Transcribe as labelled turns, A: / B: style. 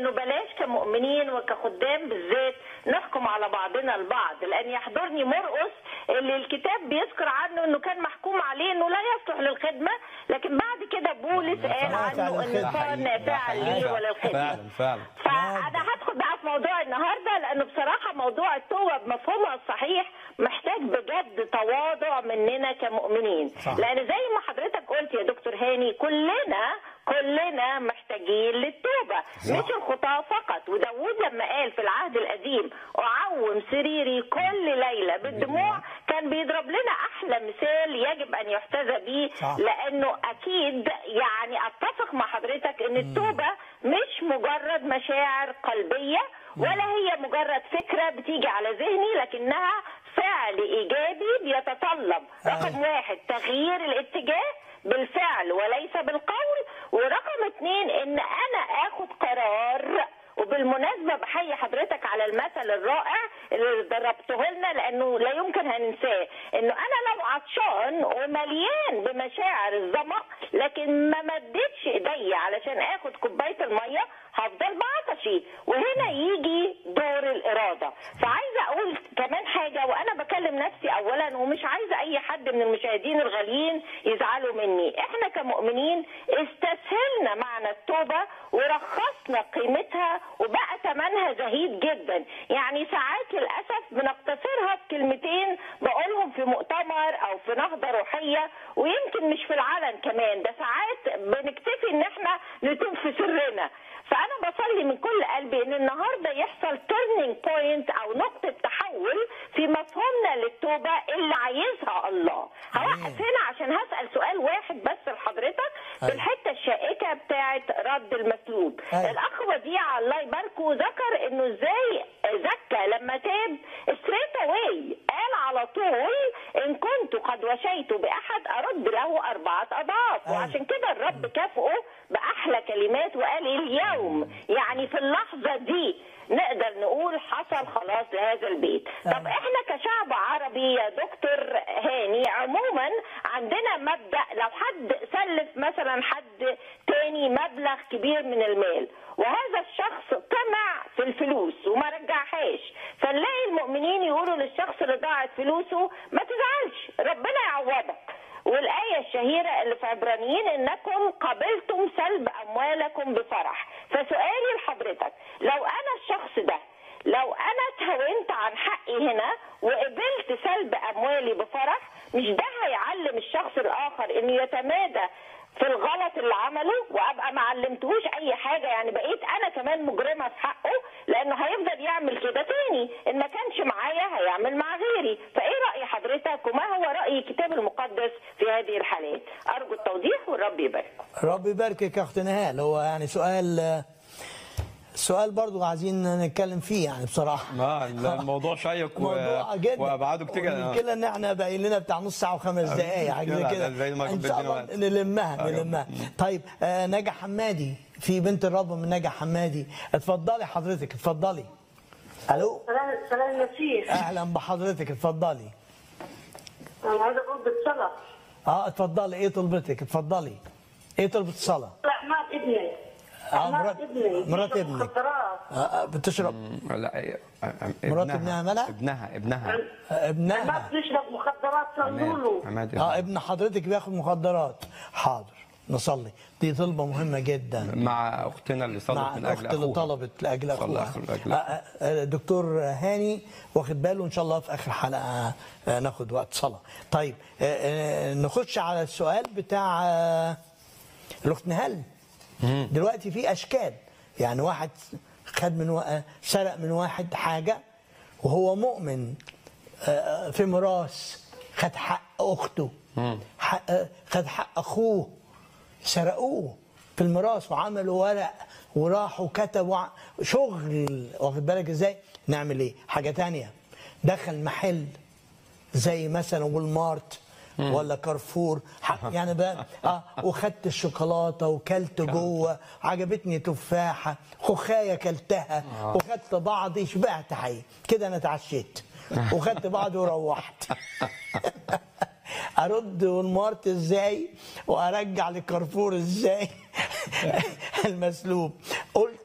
A: انه بلاش كمؤمنين وكخدام بالذات نحكم على بعضنا البعض لان يحضرني مرقس اللي الكتاب بيذكر عنه انه كان محكوم عليه انه لا يصلح للخدمه لكن بعد كده بولس قال
B: نافع
A: عنه انه
B: للخدمة.
A: صار نافعا لي وللخدمه
C: فعلا فعلا
A: فانا هدخل بقى في موضوع النهارده لانه بصراحه موضوع التوبه بمفهومها الصحيح محتاج بجد تواضع مننا كمؤمنين
B: صح.
A: لان زي ما حضرتك قلت يا دكتور هاني كلنا كلنا محتاجين للتوبه مش الخطاه فقط وداود لما قال في العهد القديم اعوم سريري كل ليله بالدموع كان بيضرب لنا احلى مثال يجب ان يحتذى به
B: صح.
A: لانه اكيد يعني اتفق مع حضرتك ان التوبه مش مجرد مشاعر قلبيه ولا هي مجرد فكره بتيجي على ذهني لكنها فعل ايجابي بيتطلب رقم واحد تغيير الاتجاه بالفعل وليس بالقول ورقم اتنين ان انا اخد قرار وبالمناسبة بحيي حضرتك على المثل الرائع اللي ضربته لنا لأنه لا يمكن هننساه إنه أنا لو عطشان ومليان بمشاعر الظمأ لكن ما مدتش إيدي علشان آخد كوباية المية هفضل بعطشي وهنا يجي دور الإرادة فعايزة أقول كمان حاجة وأنا بكلم نفسي أولا ومش عايزة أي حد من المشاهدين الغاليين يزعلوا مني إحنا كمؤمنين استسهلنا معنى التوبة ورخصنا قيمتها وبقى ثمنها زهيد جدا يعني ساعات للأسف بنقتصرها بكلمتين بقولهم في مؤتمر أو في نهضة روحية ويمكن مش في العلن كمان ده ساعات بنكتفي إن إحنا نتوب في سرنا فانا بصلي من كل قلبي ان النهارده يحصل تيرنينج بوينت او نقطه تحول في مفهومنا للتوبه اللي عايزها الله هوقف هنا عشان هسال سؤال واحد بس لحضرتك في
B: أيوة.
A: الحته الشائكه بتاعه رد المسلوب
B: أيوة.
A: الاخ وديع الله يباركه ذكر انه ازاي زكى لما تاب ستريت اواي قال على طول ان كنت قد وشيت باحد ارد له اربعه اضعاف
B: أيوة.
A: وعشان كده الرب كافئه باحلى كلمات وقال اليوم يعني في اللحظه دي نقدر نقول حصل خلاص لهذا البيت طب
B: أيوة.
A: احنا كشعب عربي يا دكتور هاني عموما عندنا مبدا لو حد سلف مثلا حد تاني مبلغ كبير من المال وهذا الشخص طمع في الفلوس وما رجعهاش فنلاقي المؤمنين يقولوا للشخص اللي ضاعت فلوسه ما تزعلش ربنا يعوضك والآية الشهيرة اللي في عبرانيين إنكم قبلتم سلب أموالكم بفرح فسؤالي لحضرتك لو أنا الشخص ده لو أنا اتهونت عن حقي هنا وقبلت سلب أموالي بفرح مش ده هيعلم الشخص الآخر إنه يتمادى في الغلط اللي عمله وابقى ما علمتهوش اي حاجه يعني بقيت انا كمان مجرمه في حقه لانه هيفضل يعمل كده تاني ان ما كانش معايا هيعمل مع غيري فايه راي حضرتك وما هو راي الكتاب المقدس في هذه الحالات ارجو التوضيح والرب يبارك
B: ربي يباركك يا اخت نهال هو يعني سؤال سؤال برضو عايزين نتكلم فيه يعني بصراحه
C: ما الموضوع شيق و...
B: موضوع جدا
C: وابعاده كتير
B: المشكله ان احنا باقي لنا بتاع نص ساعه وخمس دقائق حاجه زي
C: لا،
B: كده
C: لا، زي ما
B: ان
C: بدنا
B: شاء الله
C: وقت.
B: نلمها
C: أيوة.
B: نلمها طيب آه نجا حمادي في بنت الرب من نجا حمادي اتفضلي حضرتك اتفضلي الو
D: سلام سلام المسيح
B: اهلا بحضرتك اتفضلي
D: انا عايزه اقول بالصلاه
B: اه اتفضلي ايه طلبتك اتفضلي ايه طلبة الصلاة
D: لا مات ابني
B: آه،
D: مات
B: مرات-
D: ابني
B: مرات
D: بيشرب
B: ابنك.
D: مخدرات
B: آه آه، بتشرب
C: لا إيه،
B: مرات ابنها مالها؟
C: ابنها ابنها
B: آه،
D: مات
B: ابنها
D: بيشرب مخدرات صلوا له
C: عماد
B: اه ابن حضرتك بياخد مخدرات حاضر نصلي دي طلبة مهمة جدا
C: مع اختنا اللي صلت
B: مع
C: من
B: الاخت
C: اجل
B: اللي
C: اخوها
B: طلبت لاجل
C: صلى
B: اخوها
C: من أجل
B: آه، آه، آه، دكتور هاني واخد باله ان شاء الله في اخر حلقه آه، ناخد وقت صلاه طيب آه، آه، نخش على السؤال بتاع آه، الاخت نهال دلوقتي في اشكال يعني واحد خد من وا- سرق من واحد حاجه وهو مؤمن آه، في ميراث خد حق اخته حق آه، خد حق اخوه سرقوه في الميراث وعملوا ورق وراحوا كتبوا ع- شغل واخد بالك ازاي نعمل ايه حاجه تانية دخل محل زي مثلا والمارت ولا كارفور ح- يعني بقى اه وخدت الشوكولاته وكلت جوه عجبتني تفاحه خخايه كلتها وخدت بعضي شبعت حقيقي كده انا اتعشيت وخدت بعضي وروحت ارد والمارت ازاي وارجع لكارفور ازاي المسلوب قلت